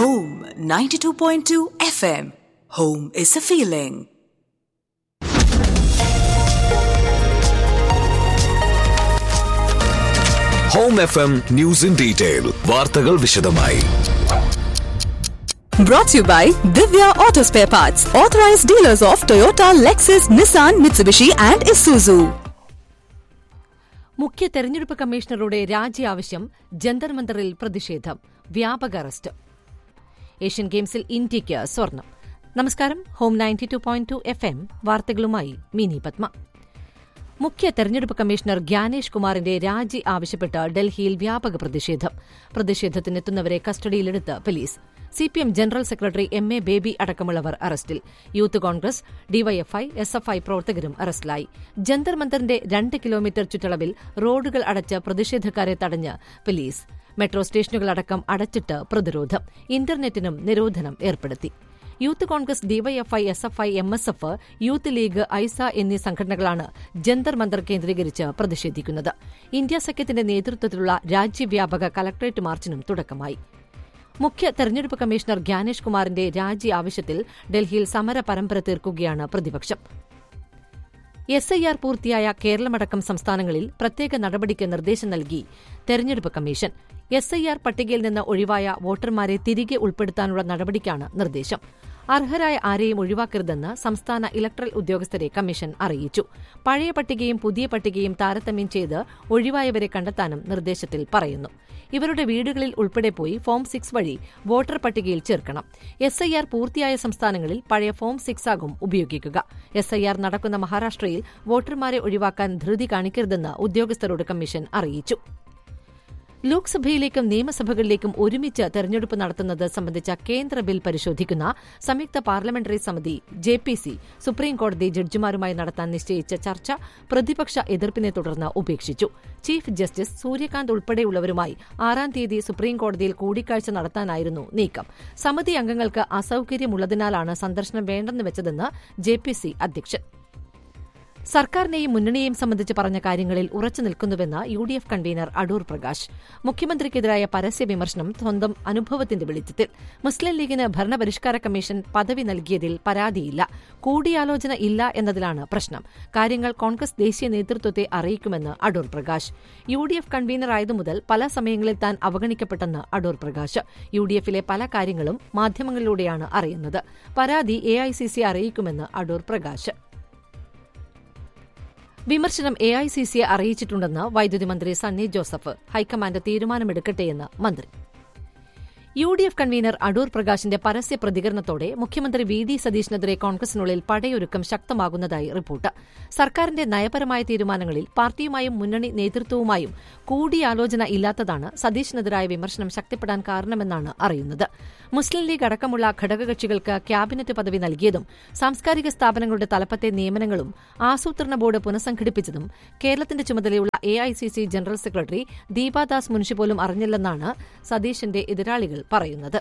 Home 92.2 FM. Home is a feeling. Home F M news in detail വാർത്തകൾ വിശദമായി Brought to you by Divya Auto Spare Parts, authorized dealers of Toyota, Lexus, Nissan, Mitsubishi, and Isuzu. മുഖ്യ തെരഞ്ഞെടുപ്പ് കമ്മീഷണറുടെ രാജി ആവശ്യം ജന്തർ മന്ദറിൽ പ്രതിഷേധം വ്യാപക arrest Asian ഗെയിംസിൽ ഇന്ത്യയ്ക്ക് സ്വർണം നമസ്കാരം home ninety two point two F M വാർത്തകളുമായി മിനി പത്മ മുഖ്യ തെരഞ്ഞെടുപ്പ് കമ്മീഷണർ ഗ്യാനേഷ് കുമാറിന്റെ രാജി ആവശ്യപ്പെട്ട് ഡൽഹിയിൽ വ്യാപക പ്രതിഷേധം പ്രതിഷേധത്തിനെത്തുന്നവരെ കസ്റ്റഡിയിലെടുത്ത് police CPM general secretary M A Baby അടക്കമുള്ളവർ അറസ്റ്റിൽ Youth Congress DYFI S F I പ്രവർത്തകരും അറസ്റ്റിലായി ജന്തർ മന്ദറിന്റെ രണ്ട് കിലോമീറ്റർ ചുറ്റളവിൽ റോഡുകൾ അടച്ച് പ്രതിഷേധക്കാരെ തടഞ്ഞ് പോലീസ് മെട്രോ സ്റ്റേഷനുകളടക്കം അടച്ചിട്ട് പ്രതിരോധം ഇന്റർനെറ്റിനും നിരോധനം ഏർപ്പെടുത്തി Youth Congress DYFI S F I M S F Youth League AISA എന്നീ സംഘടനകളാണ് ജന്തർ മന്ദർ കേന്ദ്രീകരിച്ച് പ്രതിഷേധിക്കുന്നത് ഇന്ത്യ സഖ്യത്തിന്റെ നേതൃത്വത്തിലുള്ള രാജ്യവ്യാപക കലക്ടറേറ്റ് മാർച്ചിനും തുടക്കമായി മുഖ്യ തെരഞ്ഞെടുപ്പ് കമ്മീഷണർ ഗ്യാനേഷ് കുമാറിന്റെ രാജി ആവശ്യത്തിൽ ഡൽഹിയിൽ സമര പരമ്പര തീർക്കുകയാണ് പ്രതിപക്ഷം എസ് ഐ ആർ പൂർത്തിയായ കേരളമടക്കം സംസ്ഥാനങ്ങളിൽ പ്രത്യേക നടപടിക്ക് നിർദ്ദേശം നൽകി തെരഞ്ഞെടുപ്പ് കമ്മീഷൻ എസ് ഐ ആർ പട്ടികയിൽ നിന്ന് ഒഴിവായ വോട്ടർമാരെ തിരികെ ഉൾപ്പെടുത്താനുള്ള നടപടിക്കാണ് നിർദ്ദേശം അർഹരായ ആരെയും ഒഴിവാക്കരുതെന്ന് സംസ്ഥാന ഇലക്ട്രൽ ഉദ്യോഗസ്ഥരെ കമ്മീഷൻ അറിയിച്ചു പഴയ പട്ടികയും പുതിയ പട്ടികയും താരതമ്യം ചെയ്ത് ഒഴിവായവരെ കണ്ടെത്താനും നിർദ്ദേശത്തിൽ പറയുന്നു ഇവരുടെ വീടുകളിൽ ഉൾപ്പെടെ പോയി ഫോം സിക്സ് വഴി വോട്ടർ പട്ടികയിൽ ചേർക്കണം എസ് ഐ ആർ പൂർത്തിയായ സംസ്ഥാനങ്ങളിൽ പഴയ ഫോം സിക്സ് ആകും ഉപയോഗിക്കുക എസ് ഐ ആർ നടക്കുന്ന മഹാരാഷ്ട്രയിൽ വോട്ടർമാരെ ഒഴിവാക്കാൻ ധൃതി കാണിക്കരുതെന്ന് ഉദ്യോഗസ്ഥരോട് കമ്മീഷൻ അറിയിച്ചു ലോക്സഭയിലേക്കും നിയമസഭകളിലേക്കും ഒരുമിച്ച് തെരഞ്ഞെടുപ്പ് നടത്തുന്നത് സംബന്ധിച്ച കേന്ദ്ര ബിൽ പരിശോധിക്കുന്ന സംയുക്ത പാർലമെന്ററി സമിതി ജെ പി സി സുപ്രീംകോടതി ജഡ്ജിമാരുമായി നടത്താൻ നിശ്ചയിച്ച ചർച്ച പ്രതിപക്ഷ എതിർപ്പിനെ തുടർന്ന് ഉപേക്ഷിച്ചു ചീഫ് ജസ്റ്റിസ് സൂര്യകാന്ത് ഉൾപ്പെടെയുള്ളവരുമായി ആറാം തീയതി സുപ്രീംകോടതിയിൽ കൂടിക്കാഴ്ച നടത്താനായിരുന്നു നീക്കം സമിതി അംഗങ്ങൾക്ക് അസൌകര്യമുള്ളതിനാലാണ് സന്ദർശനം വേണ്ടെന്ന് വെച്ചതെന്ന് ജെ പി സി അധ്യക്ഷൻ സർക്കാരിനെയും മുന്നണിയെയും സംബന്ധിച്ച് പറഞ്ഞ കാര്യങ്ങളിൽ ഉറച്ചു നിൽക്കുന്നുവെന്ന് U D F convener Adoor Prakash മുഖ്യമന്ത്രിക്കെതിരായ പരസ്യ വിമർശനം സ്വന്തം അനുഭവത്തിന്റെ വെളിച്ചത്തിൽ മുസ്ലിം ലീഗിന് ഭരണപരിഷ്കാര കമ്മീഷൻ പദവി നൽകിയതിൽ പരാതിയില്ല കൂടിയാലോചന ഇല്ല എന്നതിലാണ് പ്രശ്നം കാര്യങ്ങൾ കോൺഗ്രസ് ദേശീയ നേതൃത്വത്തെ അറിയിക്കുമെന്ന് Adoor Prakash U D F കൺവീനറായതു മുതൽ പല സമയങ്ങളിൽ താൻ അവഗണിക്കപ്പെട്ടെന്ന് അടൂർ പ്രകാശ് യു ഡി എഫിലെ പല കാര്യങ്ങളും മാധ്യമങ്ങളിലൂടെയാണ് അറിയുന്നത് പരാതി എ ഐ സി സി അറിയിക്കുമെന്ന് അടൂർ പ്രകാശ് വിമർശനം എ ഐ സി സിയെ അറിയിച്ചിട്ടുണ്ടെന്ന് വൈദ്യുതി മന്ത്രി സണ്ണി ജോസഫ് ഹൈക്കമാൻഡ് തീരുമാനമെടുക്കട്ടെയെന്ന് മന്ത്രി U D F convener Adoor പ്രകാശിന്റെ പരസ്യ പ്രതികരണത്തോടെ മുഖ്യമന്ത്രി വി ഡി സതീഷിനെതിരെ കോൺഗ്രസിനുള്ളിൽ പടയൊരുക്കം ശക്തമാകുന്നതായി റിപ്പോർട്ട് സർക്കാരിന്റെ നയപരമായ തീരുമാനങ്ങളിൽ പാർട്ടിയുമായും മുന്നണി നേതൃത്വവുമായും കൂടിയാലോചന ഇല്ലാത്തതാണ് സതീഷിനെതിരായ വിമർശനം ശക്തിപ്പെടാൻ കാരണമെന്നാണ് അറിയുന്നത് മുസ്ലിം ലീഗ് അടക്കമുള്ള ഘടകകക്ഷികൾക്ക് ക്യാബിനറ്റ് പദവി നൽകിയതും സാംസ്കാരിക സ്ഥാപനങ്ങളുടെ തലപ്പത്തെ നിയമനങ്ങളും ആസൂത്രണ ബോർഡ് പുനഃസംഘടിപ്പിച്ചതും കേരളത്തിന്റെ ചുമതലയുള്ള A I C C general secretary Deepadas Munshi പോലും അറിഞ്ഞില്ലെന്നാണ് സതീഷിന്റെ എതിരാളികൾ പറയുന്നത്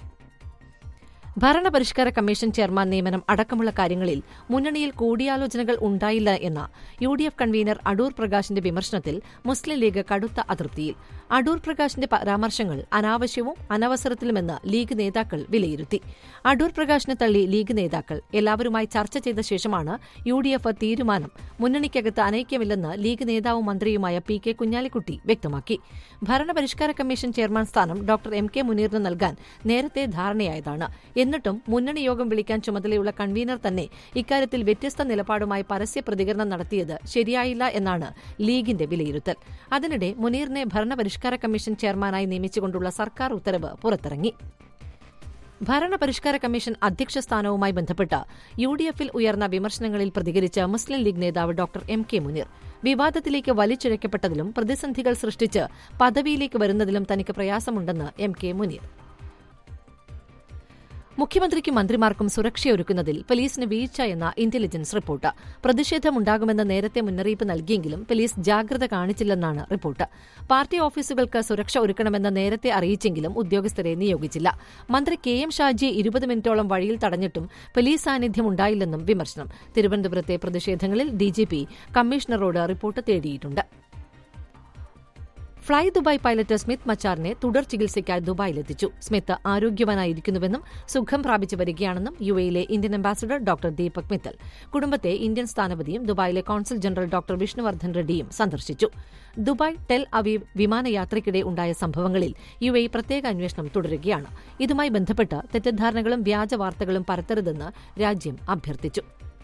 ഭരണപരിഷ്കാര കമ്മീഷൻ ചെയർമാൻ നിയമനം അടക്കമുള്ള കാര്യങ്ങളിൽ മുന്നണിയിൽ കൂടിയാലോചനകൾ ഉണ്ടായില്ല എന്ന U D F convener Adoor പ്രകാശിന്റെ വിമർശനത്തിൽ മുസ്ലിം ലീഗ് കടുത്ത അതൃപ്തിയിൽ അടൂർ പ്രകാശിന്റെ പരാമർശങ്ങൾ അനാവശ്യവും അനവസരത്തിലുമെന്ന് ലീഗ് നേതാക്കൾ വിലയിരുത്തി അടൂർ പ്രകാശിനെ തള്ളി ലീഗ് നേതാക്കൾ എല്ലാവരുമായി ചർച്ച ചെയ്ത ശേഷമാണ് യു ഡി എഫ് തീരുമാനം മുന്നണിക്കകത്ത് അനൈക്യമില്ലെന്ന് ലീഗ് നേതാവും മന്ത്രിയുമായ പി കെ കുഞ്ഞാലിക്കുട്ടി വ്യക്തമാക്കി ഭരണപരിഷ്കാര കമ്മീഷൻ ചെയർമാൻ സ്ഥാനം ഡോക്ടർ എം കെ മുനീറിന് നൽകാൻ നേരത്തെ ധാരണയായതാണ് എന്നിട്ടും മുന്നണി യോഗം വിളിക്കാൻ ചുമതലയുള്ള കൺവീനർ തന്നെ ഇക്കാര്യത്തിൽ വ്യത്യസ്ത നിലപാടുമായി പരസ്യ പ്രതികരണം നടത്തിയത് ശരിയായില്ല എന്നാണ് ലീഗിന്റെ വിലയിരുത്തൽ അതിനിടെ മുനീറിനെ ഭരണപരിഷ്കാര കമ്മീഷൻ ചെയർമാനായി നിയമിച്ചുകൊണ്ടുള്ള സർക്കാർ ഉത്തരവ് പുറത്തിറങ്ങി ഭരണപരിഷ്കാര കമ്മീഷൻ അധ്യക്ഷ സ്ഥാനവുമായി ബന്ധപ്പെട്ട് യു ഡി എഫിൽ ഉയർന്ന വിമർശനങ്ങളിൽ പ്രതികരിച്ച മുസ്ലിം ലീഗ് നേതാവ് ഡോക്ടർ എം കെ മുനീർ വിവാദത്തിലേക്ക് വലിച്ചിഴക്കപ്പെട്ടതിലും പ്രതിസന്ധികൾ സൃഷ്ടിച്ച് പദവിയിലേക്ക് വരുന്നതിലും തനിക്ക് പ്രയാസമുണ്ടെന്ന് എം കെ മുനീർ മുഖ്യമന്ത്രിക്കും മന്ത്രിമാർക്കും സുരക്ഷയൊരുക്കുന്നതിൽ പോലീസിന് വീഴ്ച എന്ന ഇന്റലിജൻസ് റിപ്പോർട്ട് പ്രതിഷേധമുണ്ടാകുമെന്ന് നേരത്തെ മുന്നറിയിപ്പ് നൽകിയെങ്കിലും പോലീസ് ജാഗ്രത കാണിച്ചില്ലെന്നാണ് റിപ്പോർട്ട് പാർട്ടി ഓഫീസുകൾക്ക് സുരക്ഷ ഒരുക്കണമെന്ന് നേരത്തെ അറിയിച്ചെങ്കിലും ഉദ്യോഗസ്ഥരെ നിയോഗിച്ചില്ല മന്ത്രി കെ എം ഷാജിയെ ഇരുപത് മിനിറ്റോളം വഴിയിൽ തടഞ്ഞിട്ടും പോലീസ് സാന്നിധ്യം ഉണ്ടായില്ലെന്നും വിമർശനം തിരുവനന്തപുരത്തെ പ്രതിഷേധങ്ങളിൽ ഡിജിപി കമ്മീഷണറോട് റിപ്പോർട്ട് തേടിയിട്ടുണ്ട് ഫ്ളൈ ദുബായ് പൈലറ്റ് സ്മിത്ത് മച്ചാറിനെ തുടർ ചികിത്സയ്ക്കായി ദുബായിലെത്തിച്ചു സ്മിത്ത് ആരോഗ്യവാനായിരിക്കുന്നുവെന്നും സുഖം പ്രാപിച്ചു വരികയാണെന്നും യു എയിലെ Indian ambassador doctor Deepak Mittal കുടുംബത്തെ ഇന്ത്യൻ സ്ഥാനപതിയും ദുബായിലെ കോൺസുൽ ജനറൽ ഡോക്ടർ വിഷ്ണുവർദ്ധൻ റെഡ്ഡിയും സന്ദർശിച്ചു ദുബായ് ടെൽ അവീവ് വിമാനയാത്രയ്ക്കിടെ ഉണ്ടായ സംഭവങ്ങളിൽ യു എ പ്രത്യേക അന്വേഷണം തുടരുകയാണ് ഇതുമായി ബന്ധപ്പെട്ട് തെറ്റിദ്ധാരണകളും വ്യാജ വാർത്തകളും പരത്തരുതെന്ന് രാജ്യം അഭ്യർത്ഥിച്ചു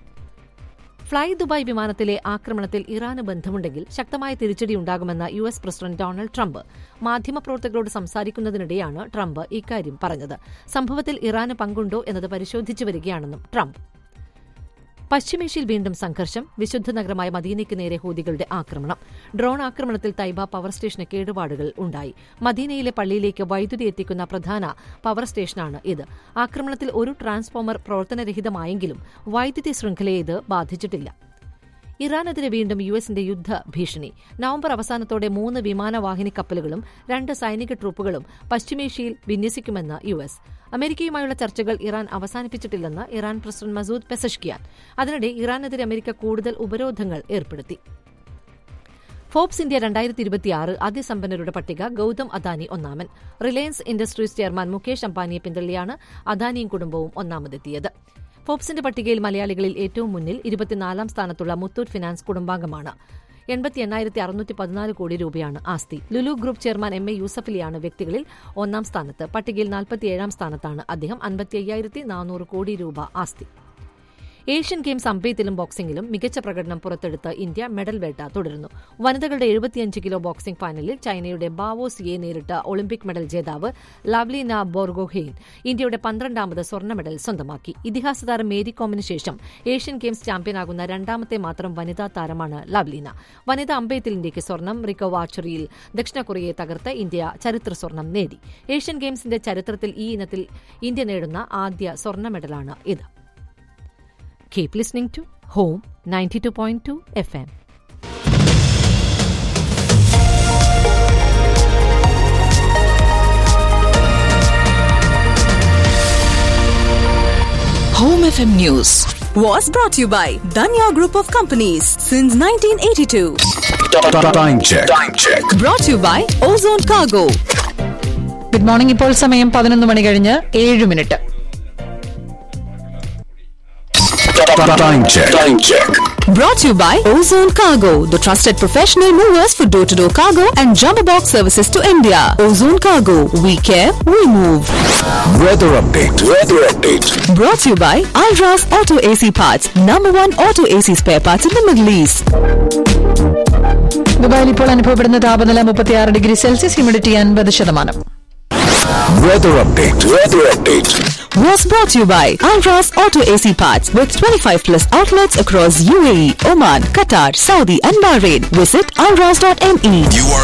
ഫ്ളൈ ദുബായ് വിമാനത്തിലെ ആക്രമണത്തിൽ ഇറാന് ബന്ധമുണ്ടെങ്കിൽ ശക്തമായ തിരിച്ചടിയുണ്ടാകുമെന്ന് U S president Donald Trump മാധ്യമപ്രവർത്തകരോട് സംസാരിക്കുന്നതിനിടെയാണ് ട്രംപ് ഇക്കാര്യം പറഞ്ഞത് സംഭവത്തിൽ ഇറാന് പങ്കുണ്ടോ എന്നത് പരിശോധിച്ചു വരികയാണെന്നും ട്രംപ് പശ്ചിമേഷ്യയിൽ വീണ്ടും സംഘർഷം വിശുദ്ധ നഗരമായ മദീനയ്ക്ക് നേരെ ഹൂതികളുടെ ആക്രമണം ഡ്രോൺ ആക്രമണത്തിൽ തൈബ പവർ സ്റ്റേഷന് കേടുപാടുകൾ ഉണ്ടായി മദീനയിലെ പള്ളിയിലേക്ക് വൈദ്യുതി എത്തിക്കുന്ന പ്രധാന പവർ സ്റ്റേഷനാണ് ഇത് ആക്രമണത്തിൽ ഒരു ട്രാൻസ്ഫോമർ പ്രവർത്തനരഹിതമായെങ്കിലും വൈദ്യുതി ശൃംഖലയെ ഇത് ബാധിച്ചിട്ടില്ല ഇറാനെതിരെ വീണ്ടും യു എസിന്റെ യുദ്ധ ഭീഷണി നവംബർ അവസാനത്തോടെ മൂന്ന് വിമാനവാഹിനി കപ്പലുകളും രണ്ട് സൈനിക ട്രൂപ്പുകളും പശ്ചിമേഷ്യയിൽ വിന്യസിക്കുമെന്ന് യു എസ് അമേരിക്കയുമായുള്ള ചർച്ചകൾ ഇറാൻ അവസാനിപ്പിച്ചിട്ടില്ലെന്ന് ഇറാൻ പ്രസിഡന്റ് മസൂദ് പെസഷ്കിയാൻ അതിനിടെ ഇറാനെതിരെ അമേരിക്ക കൂടുതൽ ഉപരോധങ്ങൾ ഏർപ്പെടുത്തി ഫോബ്സ് ഇന്ത്യ രണ്ടായിരത്തി ഇരുപത്തിയാറ് അതിസമ്പന്നരുടെ പട്ടിക ഗൌതം അദാനി ഒന്നാമൻ റിലയൻസ് ഇൻഡസ്ട്രീസ് ചെയർമാൻ മുകേഷ് അംബാനിയെ പിന്തള്ളിയാണ് അദാനിയും കുടുംബവും ഒന്നാമതെത്തിയത് ഫോബ്സിന്റെ പട്ടികയിൽ മലയാളികളിൽ ഏറ്റവും മുന്നിൽ ഇരുപത്തിനാലാം സ്ഥാനത്തുള്ള മുത്തൂറ്റ് ഫിനാൻസ് കുടുംബാംഗമാണ് എൺപത്തി എണ്ണായിരത്തി അറുന്നൂറ്റി പതിനാല് കോടി രൂപയാണ് ആസ്തി Lulu group chairman M A യൂസഫലിയാണ് വ്യക്തികളിൽ ഒന്നാം സ്ഥാനത്ത് പട്ടികയിൽ നാൽപ്പത്തിയേഴാം സ്ഥാനത്താണ് അദ്ദേഹം അൻപത്തി അയ്യായിരത്തി നാനൂറ് കോടി രൂപ ആസ്തി ഏഷ്യൻ ഗെയിംസ് അമ്പെയ്ത്തിലും ബോക്സിംഗിലും മികച്ച പ്രകടനം പുറത്തെടുത്ത് ഇന്ത്യ മെഡൽ വേട്ട തുടരുന്നു വനിതകളുടെ എഴുപത്തിയഞ്ച് കിലോ ബോക്സിംഗ് ഫൈനലിൽ ചൈനയുടെ ബാവോ സിയെ നേരിട്ട ഒളിമ്പിക് മെഡൽ ജേതാവ് ലവ്ലിന ബോർഗോഹെയിൻ ഇന്ത്യയുടെ പന്ത്രണ്ടാമത് സ്വർണ്ണ മെഡൽ സ്വന്തമാക്കി ഇതിഹാസ താരം മേരി കോമിന് ശേഷം ഏഷ്യൻ ഗെയിംസ് ചാമ്പ്യനാകുന്ന രണ്ടാമത്തെ മാത്രം വനിതാ താരമാണ് ലവ്ലിന വനിതാ അമ്പെയ്ത്തിൽ ഇന്ത്യയ്ക്ക് സ്വർണം റിക്കവ് ആർച്ചറിയിൽ ദക്ഷിണ കൊറിയയെ തകർത്ത് ഇന്ത്യ ചരിത്ര സ്വർണം നേടി ഏഷ്യൻ ഗെയിംസിന്റെ ചരിത്രത്തിൽ ഈ ഇനത്തിൽ ഇന്ത്യ നേടുന്ന ആദ്യ സ്വർണ്ണ മെഡലാണ് ഇത് Keep listening to Home 92.2 FM. Home FM News was brought to you by Danya Group of Companies since 1982. Time check. Time check. Brought to you by Ozone Cargo. Good morning ഇപ്പോൾ സമയം പതിനൊന്ന് മണി കഴിഞ്ഞ് ഏഴ് minute Time check. Time check. Brought to you by Ozone Cargo, the trusted professional movers for door to door cargo and jumbo box services to India. Ozone Cargo, we care, we move. Weather update. Weather update. Brought to you by Alras Auto AC Parts, number one auto AC spare parts in the Middle East. ദുബായിൽ ഇപ്പോൾ അനുഭവപ്പെടുന്ന താപനില മുപ്പത്തിയാറ് degree Celsius humidity അൻപത് ശതമാനം Weather update. Weather update. Was brought to you by Alras Auto AC Parts with 25 plus outlets across UAE, Oman, Qatar, Saudi, and Bahrain. Visit alras.me. You are